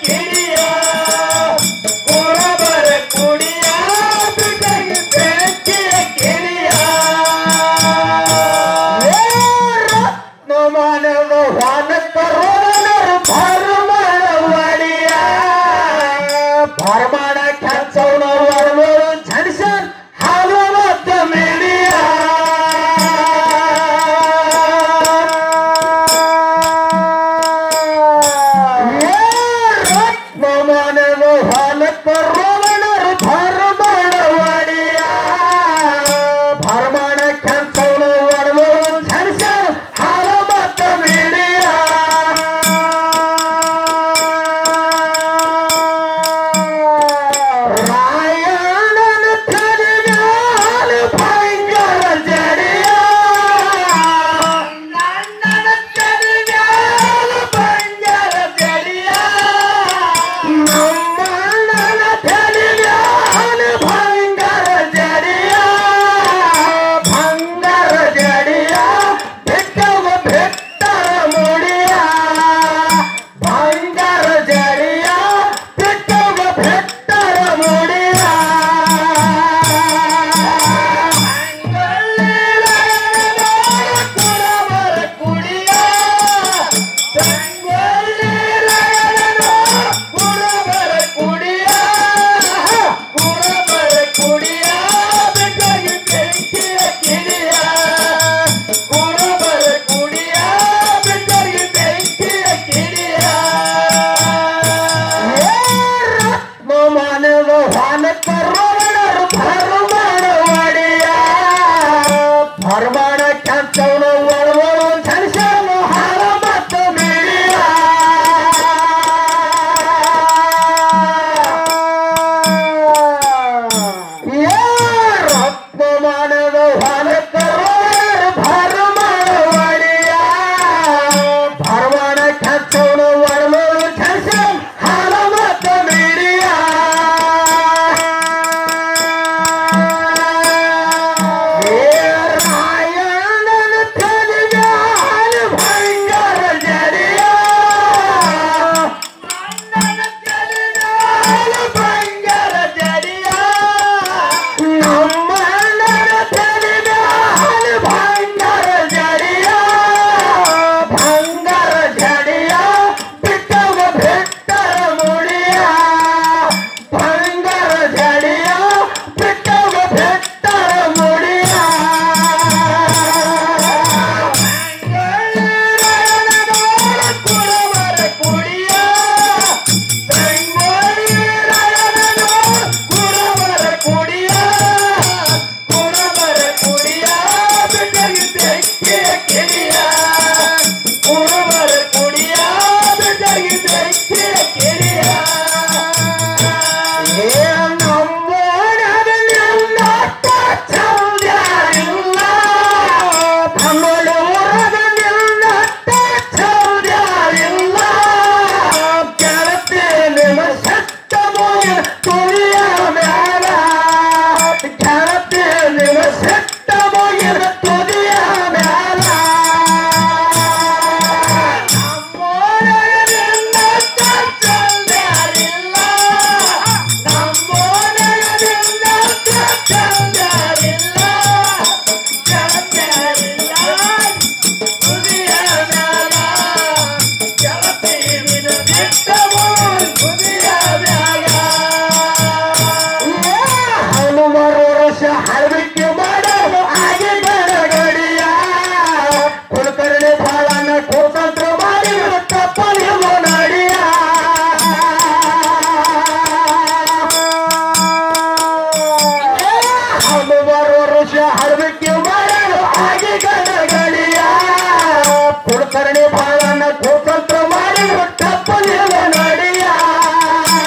ಕಿಡಿಯ ಕುರಬರ ಕುಡಿಯ ಬಿಟ್ಟಗಿ ಬೆಂಕಿಯ ಕಿಡಿಯ ಮಾನವ ವಾನ ಕರೋನರು ಭರಮಣ ಒಡಿಯ ಭರಮಣ ಕೆಲ್ಸವನರು ಅರವರು ಜನಿಸನ್ ಹಾಲು ಮತ್ತು ಮಿಡಿಯ ಮಾನವ ವಾನ ಕರೋನರು ಭರಮಣ ಒಡಿಯ ಭರಮಣ ಕೆಲ್ಸವನು ಅರವರು ಜನಿಸನ್ ಹಾಲು ಮತ್ತು ಮಿಡಿಯ ರಾಯಣನ ತಲೆಮ್ಯಾಲ ಭಯಂಕರ ಜಡಿಯ ನನ್ನನ ತಲೆಮ್ಯಾಲ ಬಂಜರ ಜಡಿಯ ನಮ್ಮಣ್ಣನ ತಲೆಮ್ಯಾಲ ಭಯಂಕರ ಜಡಿಯ ಭಂಗರ ಜಡಿಯ ಬಿಟ್ಟವ ಬಿಟ್ಟರ ಮುಡಿಯ ಭಂಗರ ಜಡಿಯ ಬಿಟ್ಟವ ಬಿಟ್ಟರ ಮುಡಿಯ ಕುರಬರ ಕುಡಿಯ ಕುರಬರ ಕುಡಿಯ ಕುರಬರ ಕುಡಿಯ ಬಿಟ್ಟಗಿ ಬೆಂಕಿಯ ಕಿಡಿಯ ಕುರಬರ ಕುಡಿಯ ಬಿಟ್ಟಗಿ ಬೆಂಕಿಯ ಕಿಡಿಯ ಮಾನವ ವಾನ ಕರೋಣರು ಭರಮಣ ಒಡೆಯ ಭರಮಣ ಕೆಂಚವನು ಒಳವಳು ಜನಿಸಲು ಹಾರ ಮತ್ತು ಮಿಡಿಯ ರತ್ನ ಮಾನವ ವಾನ ಕರೋಣರು ಭರಮಣ ಒಡೆಯ ಭರಮಣ ಕೆಂಚವನು ಒಳವಳು ಜನಿಸಲು ಹಾರ ಮತ್ತು ಮಿಡಿಯ ರಾಯಣನ ತಲೆಮ್ಯಾಲ ಭಯಂಕರ ಜಡಿಯ ನನ್ನ ತಲೆಮ್ಯಾಲ ಬಂಗಾರ ಜಡಿಯ ನಮ್ಮಣ್ಣನ ತಲೆಮ್ಯಾಲ ಭಯಂಕರ ಜಡಿಯ ಭಂಗರ ಜಡಿಯ ಬಿಟ್ಟವ ಬಿಟ್ಟರ ಮುಡಿಯ ಭಂಗರ ಜಡಿಯ ಬಿಟ್ಟವ ಬಿಟ್ಟರ ಮುಡಿಯ ಕುರಬರ ಕುಡಿಯ ಕುರಬರ ಕುಡಿಯ ಕುರಬರ ಕುಡಿಯ ಬಿಟ್ಟಗಿ ಬೆಂಕಿಯ ಕಿಡಿಯ ಕುರಬರ ಕುಡಿಯ ಬಿಟ್ಟಗಿ ಬೆಂಕಿಯ ಕಿಡಿಯ ಹನುಮರು ವರ್ಷ ಹರವಿಕೆ ಮಾಡಲು ಆಗಿ ಗಡಗಡಿಯ ಕುಲಕರ್ಣಿ ಬಾಳನ ಕುತಂತ್ರ ಮಾಡಿ ತಪ್ಪಲಿ ನಡಿಯ ಹನುಮರು ವರ್ಷ ಹರವಿಕೆ ಮಾಡಲು ಆಗಿ ಗಡಗಡಿಯ ಕುಲಕರ್ಣಿ ಬಾಳನ ಕುತಂತ್ರ ಮಾಡಿ ತಪ್ಪಲಿ ನಡಿಯ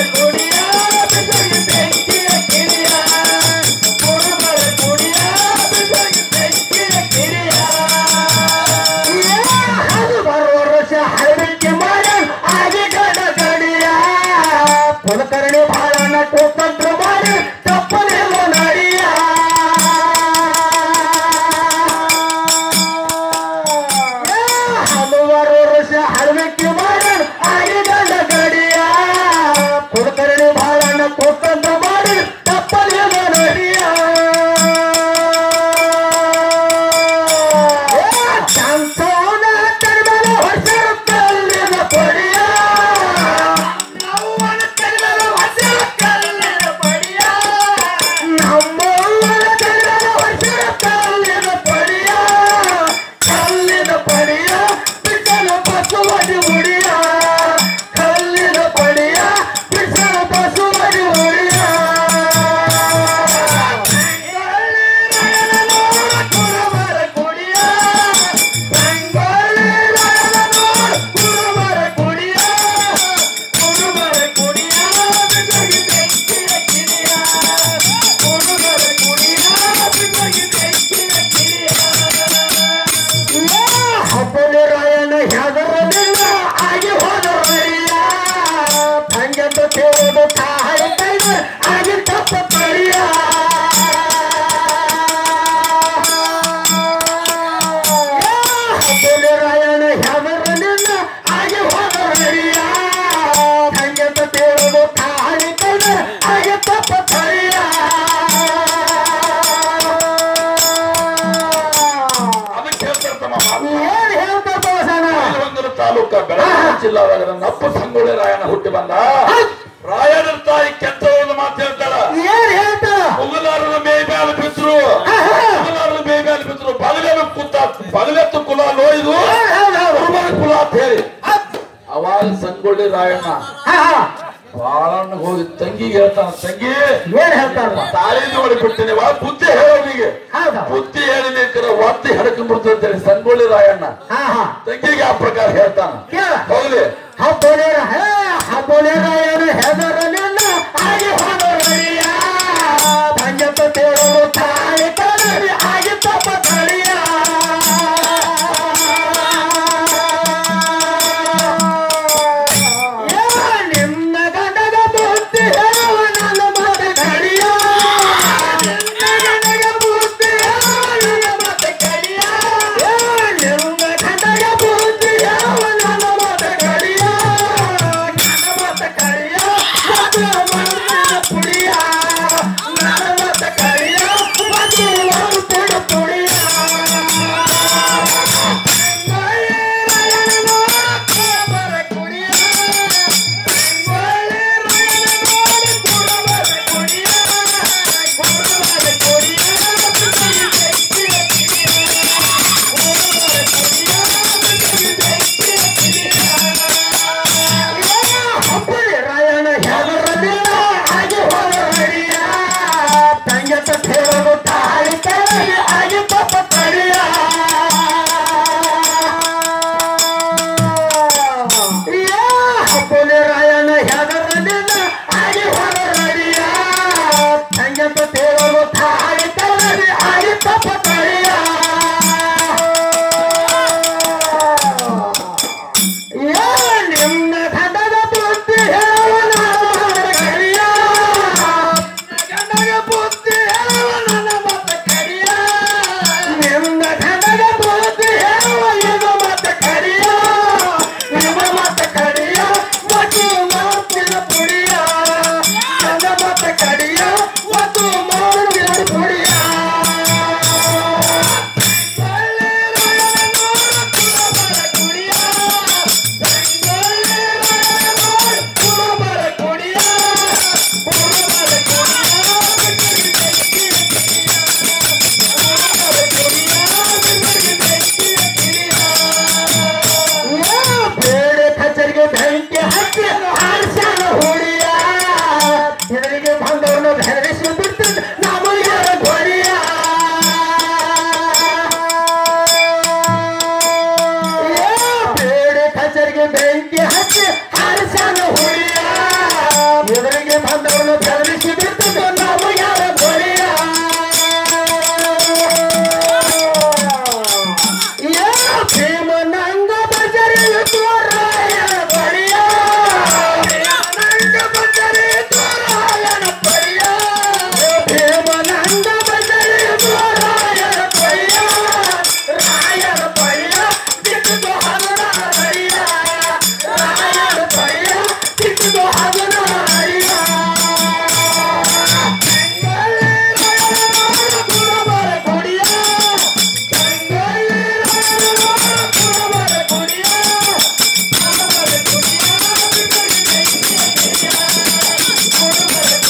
ಕುಡಿಯ ಬಿಸಿಗೆ ಬೆಂಕಿಯ ಕಿಡಿಯ ಕುರುಬರ ಕುಡಿಯ ಬಿಸಿಗೆ ಬೆಂಕಿಯ ಕಿಡಿಯ ಹಲವಾರು ವರ್ಷ ಹರಡಿಕೆ ಮಾಡಿ ಆಗಿ ಗಡ ಗಡಿಯ ಕುಲಕರ್ಣಿ ಬಾಳನ ಕುತಂತ್ರ ಮಾಡಿ ತಪ್ಪಲಿಲ್ಲ ನಡಿಯ ಹಲವಾರು ವರ್ಷ ಹರಡಿಕೆ ಮಾಡಿ ಆಗಿ ಗಡ ಗಡಿಯ ಕುಲಕರ್ಣಿ ಬಾಳನ ಕುತಂತ್ರ ಮಾಡಿ ತಪ್ಪಲಿಲ್ಲ ನಡಿಯ ಚಂಚೋನ ತಡಬಲ ಹೊಸರ ಕಲ್ಲಿನ ಪಡಿಯ ನವ್ವನ ಕರಿಬಲ ಹಸಿರ ಕಲ್ಲಿನ ಪಡಿಯ ನಮ್ಮವ್ವನ ತಡಬಲ ಹೊಸರ ಕಲ್ಲಿನ ಪಡಿಯ ಕಲ್ಲಿನ ಪಡಿಯ ಬಿಸಲ ಬಸವಡಿ ಉಡಿಯ ಕಲ್ಲಿನ ಪಡಿಯ ಬಿಸಲ ಬಸವಡಿ ಉಡಿಯ ಕುರುಬರ ಕುಡಿಯ ಸಂಗೊಳ್ಳಿ ರಾಯನ ನೋಡು ಕುರುಬರ ಕುಡಿಯ ಕುರುಬರ ಕುಡಿಯ ಬಿಸಿಗೆ ಬೆಂಕಿಯ ಕಿಡಿಯ ಕುರುಬರ ಕುಡಿಯ ಬಿಸಿಗೆ ಬೆಂಕಿಯ ಕಿಡಿಯ ಹಬ್ಬಲಿ ರಾಯನ ಹೆದರಲಿಲ್ಲ ಆಗಿ ಹೋದವರಿಯ ಭಂಗದ ಕೇಳೋದು ತಾಯಿ ಕೈದ ಆಗಿ ತಪ್ಪ ಪರಿಯ ಹಬ್ಬಲಿ ರಾಯನ ಹೆದರಲಿಲ್ಲ ಆಗಿ ಹೋದವರಿಯ ಭಂಗದ ಕೇಳೋದು ತಾಯಿ ಕೈದ ಆಗಿ ತಪ್ಪ ಪರಿಯ ಅದಕ್ಕೆ ಹೇಳ್ತಾರೆ ತಮ್ಮ ಮಾತು. ಏನ್ ಹೇಳ್ತಾ ಬಸನ ಬೆಳವಂಗಲ ತಾಲೂಕ ಬೆಳಗಾವಿ ಜಿಲ್ಲಾದಾಗ ನನ್ನ ಅಪ್ಪ ಸಂಗೊಳ್ಳಿ ರಾಯಣ್ಣ ಹುಟ್ಟಿ ಬಂದ ರಾಯಣ್ಣನ ತಾಯಿ ಕೆಟ್ಟವರನ್ನ ಮಾತು ಹೇಳ್ತಾಳ ಏನ್ ಹೇಳ್ತಾ ಮುಗಲಾರನ ಮೇಯ್ ಮೇಲೆ ಬಿದ್ರು ಮುಗಲಾರನ ಮೇಯ್ ಮೇಲೆ ಬಿದ್ರು ಬಗಲೆನ ಕುತ್ತ ಬಗಲೆತ್ತು ಕುಲ ನೋಯ್ದು ಕುರುಬನ ಕುಲ ಅಂತ ಹೇಳಿ ಅವಾಗ ಸಂಗೊಳ್ಳಿ ರಾಯಣ್ಣ ಬಾಳಣ್ಣ ಹೋಗಿ ತಂಗಿಗೆ ಹೇಳ್ತಾನ ತಂಗಿ ಏನ್ ಹೇಳ್ತಾರಪ್ಪ ತಾಳಿ ನೋಡಿ ಬಿಡ್ತೀನಿ ವಾ ಬುದ್ಧಿ ಹೇಳೋನಿಗೆ ಹೌದಾ ಬುದ್ಧಿ ಹೇಳಿದ್ರೆ ಒತ್ತಿ ಹಡಕೊಂಡ್ಬಿಡ್ತು ಅಂತೇಳಿ ಸಂಗೊಳ್ಳಿ ರಾಯಣ್ಣ ಹಾ ಹಾ ತಂಗಿಗೆ ಆ ಪ್ರಕಾರ ಹೇಳ್ತಾನ ಕೇಳ ಹೋಗ್ಲಿ ಹಬ್ಬನೇರ ಹೇ ಹಬ್ಬನೇರ ಏನು ಹೆದರಲಿಲ್ಲ ಆಗಿ ಹೋದವರಿಯ ಭಂಜಪ್ಪ ತೇರಲು ತಾಳಿ ಕಲರಿ ಆಗಿ ತಪ್ಪ ತಳಿಯ ನಿನ್ನ ಗಂಡಗ ಬುದ್ಧಿ ಹೇಳುವ ನನ್ನ ಮಾತ ಕಡಿಯ ನಿನ್ನ ಗಂಡಗ ಬುದ್ಧಿ ಹೇಳುವ ನನ್ನ ಮಾತ ಕಡಿಯ ನಿನ್ನ ಗಂಡಗ ಬುದ್ಧಿ ಹೇಳುವ ನನ್ನ ಮಾತ ಕಡಿಯ ನನ್ನ ಮಾತ ಕಡಿಯ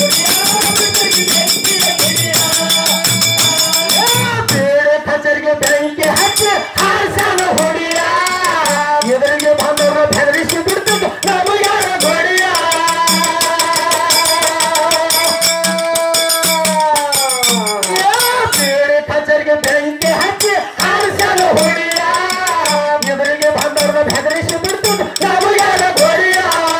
ಬೇರೆ ಕಚೇರಿಗೆ ಬೆಂಕಿ ಹಚ್ಚಿ ಹಾಸನ ಹೊಡಿಯ ಎದುರಿಗೆ ಬಂದವರು ಬೆದರಿಸಿ ಬಿಡ್ತದ್ದು ನಾವು ಯಾರ ಹೊಡಿಯ ಬೇರೆ ಕಚೇರಿಗೆ ಬೆಂಕಿ ಹಚ್ಚಿ ಹಾಸನ ಹೊಡಿಯ ಎದುರಿಗೆ ಬಂದವರು ಬೆದರಿಸಿ ಬಿಡ್ತದ್ದು ನಾವು ಯಾರ ಹೊಡಿಯ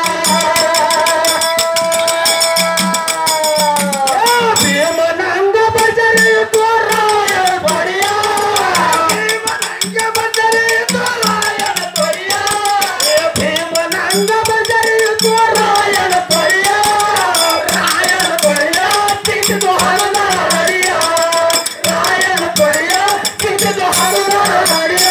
ಭೀಮನಂಗ ಬಜರಿ ತೋರಾಯ ಬಡಿಯ ಭೀಮನಂಗ ಬಜರಿ ತೋರಾಯಣ ಬಡಿಯ ಭೀಮನಂಗ ಬಜರಿ ತೋರಾಯಣ ಬಡಿಯ ರಾಯಣ ಬಡಿಯ ತಿಂದು ಹರಣ ಹರಿಯ ರಾಯಣ ಬಡಿಯ ತಿಂದು ಹರಣ ಹರಿಯ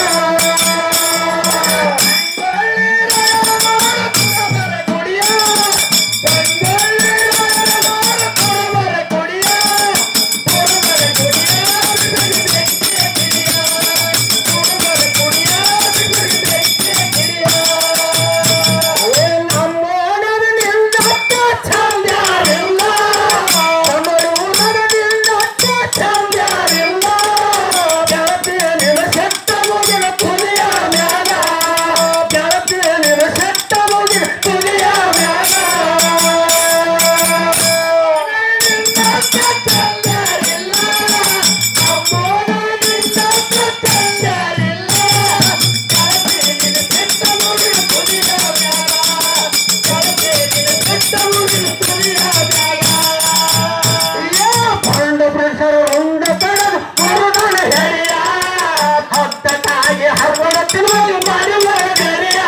ಪಂಡ ಪುರುಷರು ಉಂಡ ಕಡದು ಮರುದನ ಹೆರಿಯ ಹೊತ್ತ ತಾಯಿ ಹರ್ವಡ ತಿರುಗಿ ಮಾಡಿ ಮರಗೆರಿಯ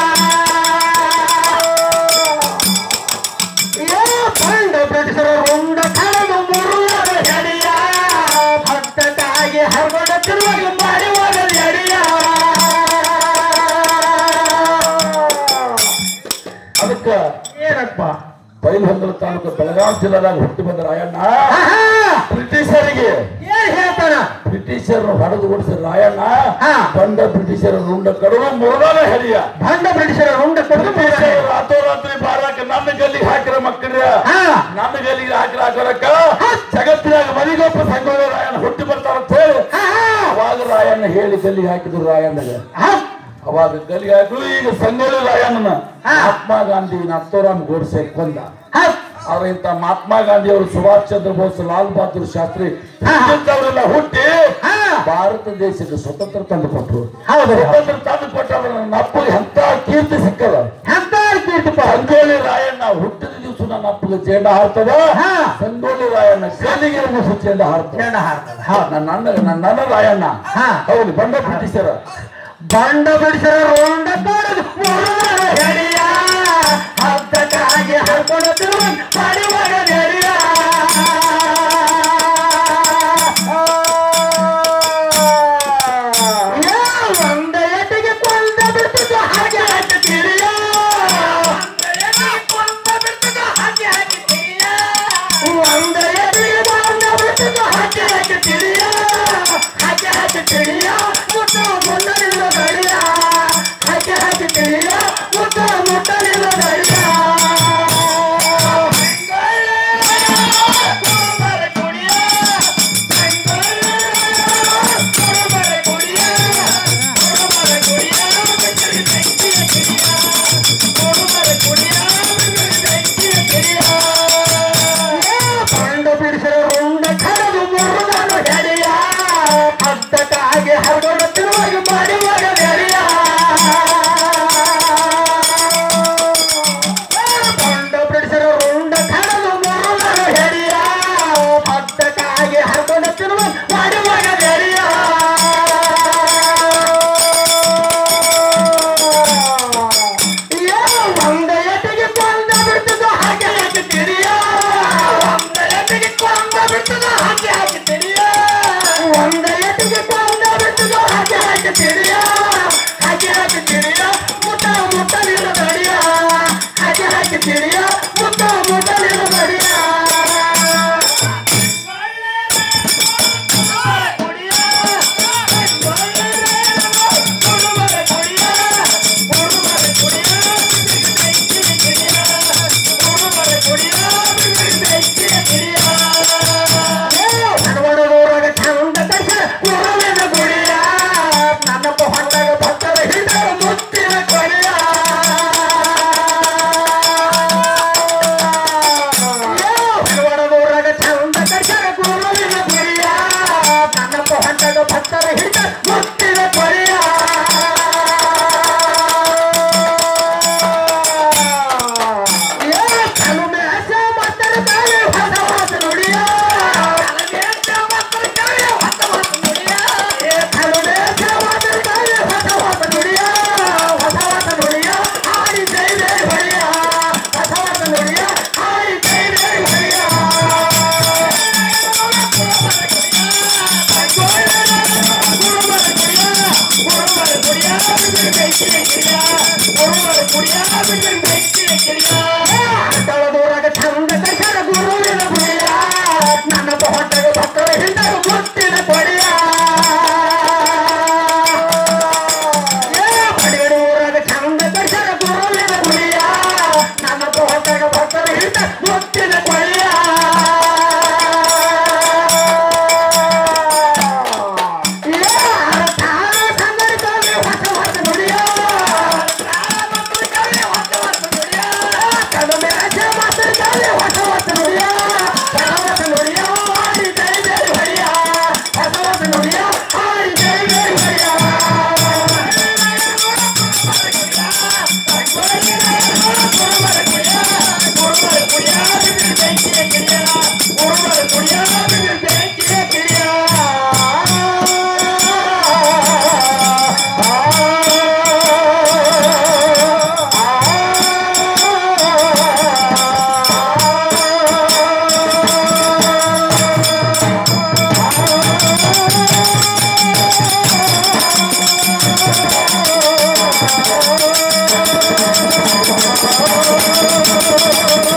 ಪಂಡ ಪುರುಷರು ಉಂಡ ಕಡದು ಮರುದನ ಹೆರಿಯ ಹೊತ್ತ ತಾಯಿ ಹರ್ವಡ ತಿರುಗಿ ಮಾಡಿ ಮರಗೆರಿಯ ಅದಕ್ಕ ಏನಪ್ಪ ಬೈಲಹೊಂಗಲ ತಾಲೂಕು ಬೆಳಗಾವಿ ಜಿಲ್ಲಾದಾಗ ಹುಟ್ಟಿ ಬಂದ ರಾಯಣ್ಣ ಆಹಾ! ಬ್ರಿಟಿಷರಿಗೆ ಏನ್ ಹೇಳ್ತಾನ ಬ್ರಿಟಿಷರನ್ನು ಹೊಡೆದು ಓಡಿಸಿದ ರಾಯಣ್ಣ ಹಾ. ಬಂಡ ಬ್ರಿಟಿಷರ ರುಂಡ ಕಡುವ ಮುರುಡಾನ ಹೆರಿಯ ಭಂಡ ಬ್ರಿಟಿಷರ ಉಂಡ ಕಡದು ಬ್ರಿಟಿಷರು ರಾತ್ರೋರಾತ್ರಿ ಬಾರಾಕ ನನ್ನ ಗಲ್ಲಿಗೆ ಹಾಕಿರ ಮಕ್ಕಳ್ರ ಹಾ. ನನ್ನ ಗಲ್ಲಿಗೆ ಹಾಕಿರ ಹಾಕೋರಕ್ಕ ಜಗತ್ತಿನಾಗ ಮರಿಗೊಬ್ಬ ಸಂಗೊಳ್ಳ ರಾಯಣ್ಣ ಹುಟ್ಟಿ ಬರ್ತಾರ ಅಂತ ಹೇಳಿ ಅವಾಗ ರಾಯಣ್ಣ ಹೇಳಿ ಗಲ್ಲಿಗೆ ಹಾಕಿದ್ರು ರಾಯಣ್ಣಗೆ ಅವಾಗ ಗಲ್ಲಿಗೆ ಹಾಕಿದ್ರು ಈಗ ಸಂಗೊಳ್ಳಿ ರಾಯಣ್ಣನ ಹಾ. ಮಹಾತ್ಮ ಗಾಂಧಿ ನತ್ತೋರಾಮ್ ಗೋಡ್ಸೆ ಕೊಂದ ಅವ್ರ ಇಂತ ಮಹಾತ್ಮ ಗಾಂಧಿ ಅವರು ಸುಭಾಷ್ ಚಂದ್ರ ಬೋಸ್ ಲಾಲ್ ಬಹದ್ದೂರ್ ಶಾಸ್ತ್ರಿ ಹಾ. ಇಂಥವರೆಲ್ಲ ಹುಟ್ಟಿ ಹಾ. ಭಾರತ ದೇಶಕ್ಕೆ ಸ್ವತಂತ್ರ ತಂದು ಕೊಟ್ಟರು ಹೌದ್ರಿ ಸ್ವತಂತ್ರ ತಂದು ಕೊಟ್ಟಾಗ ನಪ್ಪಗೆ ಎಂತ ಕೀರ್ತಿ ಸಿಕ್ಕದ ಎಂತ ಕೀರ್ತಿಪ್ಪ ಸಂಗೊಳ್ಳಿ ರಾಯಣ್ಣ ಹುಟ್ಟಿದ ದಿವಸ ನನ್ನ ಅಪ್ಪಗೆ ಜೇಂಡ ಹಾರ್ತದ ಹಾ. ಸಂಗೊಳ್ಳಿ ರಾಯಣ್ಣ ಗಲ್ಲಿಗೆ ಮುಸು ಜೇಂಡ ಹಾರ್ತದ ಜನ ಹಾಡ್ತಾರ ಹೌದ್, ನನ್ನ ನನ್ನ ನನ್ನ ನನ್ನ ರಾಯಣ್ಣ ಹಾ. ಹೌದು ಬಂಡ ಬ್ರಿಟಿಷರ ಬಂಡ ಬಿಡಿಸರ ರೋಂಡ ಕಡದು ಮುರುಡನ ಹೆರಿಯ ಹದ್ದಕ್ಕಾಗಿ ಹರ್ಕೊಂಡು ತಿರುಗಿ ಪಡಿವಡ ನೆರಿಯ ಒಂದ ಎಟಿಗೆ ಕೊಂದ ಬಿಡ್ತಿದ್ದು ಹಾಗೆ ಹಾಕಿ ತಿಳಿಯ ಒಂದ ಎಟಿಗೆ ಕೊಂದ ಬಿಡ್ತಿದ್ದು ಹಾಗೆ ಹಾಕಿ ತಿಳಿಯ ಹಾಗೆ ಹಾಕಿ ತಿಳಿಯ ಮುಟ್ಟ ಮುಟ್ಟಲಿಲ್ಲ ಗಡಿಯ ಹಾಗೆ ಹಾಕಿ ತಿಳಿಯ ಮುಟ್ಟ ಮುಟ್ಟಲಿಲ್ಲ ಗಡಿಯ ಪಂಡ ಬಿಡಿಸರ ರುಂಡ ಕಡದು ಮುರುಡನ ಹೆಡೆಯ ಹದ್ದಕ್ಕಾಗಿ ಹರಡ ಹನುಮನೂರಾಗ ಚಂದ ದರ್ಶನ ಗುರುವಿನ ಗುಡಿಯ ನನ್ನ ಹೊಂದಾಗ ಭಕ್ತರ ಹಿಡಿದ ಮುತ್ತಿನ ಕೊನೆಯ ಹನುಮನೂರಾಗ ಚಂದ ದರ್ಶನ ಗುರುವಿನ ಗುಡಿಯ ನನ್ನ ಹೊಂದಾಗ ಭಕ್ತರ ಹಿಡಿದ ಮುತ್ತಿನ ಕೊನೆಯ ಕಲುಮೆ ಹಸೆ ಮತ್ತರ ತಾಳೆ ಹೊಸ ಹೊಸ ನುಡಿಯ ಕಲುಮೆ ಹಸೆ ಮತ್ತರ ತಾಳೆ ಹೊಸ ಹೊಸ ನುಡಿಯ ಕಲುಮೆ ಹಸೆ ಮತ್ತರ ತಾಳೆ ಹೊಸ ಹೊಸ ನುಡಿಯ ಹೊಸ ಹೊಸ ನುಡಿಯ ಹಾಡಿ ಜೈ ಜೈ ಹೊಡೆಯ ಹೊಸ ಹೊಸ ನುಡಿಯ ಹಾಡಿ ಜೈ ಜೈ ಹೊಡೆಯ ತಳದೂರಾಗ ಚಂದ ಕರ್ಸರ ಗುರುವಿನ ಗುಡಿಯ ನನ್ನ ಹೊಟ್ಟೆಗೆ ಭಕ್ತರ ಹಿಂದೆ ಮುತ್ತಿನ ಕೊಡಿಯ ಬಡಿಗಡೂರಾಗ ಚಂದ ಕರ್ಸರ ಗುರುವಿನ ಗುಡಿಯ ನನ್ನ ಹೊಟ್ಟೆಗೆ ಭಕ್ತರ ಹಿಂದೆ ಮುತ್ತಿನ ಕೊಡಿಯ ಹೊಸ ಹೊಸ ನುಡಿಯ ಕಡಿಮೆ ಆಸೆ ಮಾತಾಡ್ತಾರೆ ಹೊಸ ಹೊಸ ನುಡಿಯ ಹೊಸ ಹೊಸ ನುಡಿಯ ಹಾಡಿ ಜೈ ಜೈ ಹೊಡೆಯ ಹೊಸ ಹೊಸ ನುಡಿಯ ಹಾಡಿ ಜೈ ಜೈ ಹೊಡೆಯ ¡Vamos!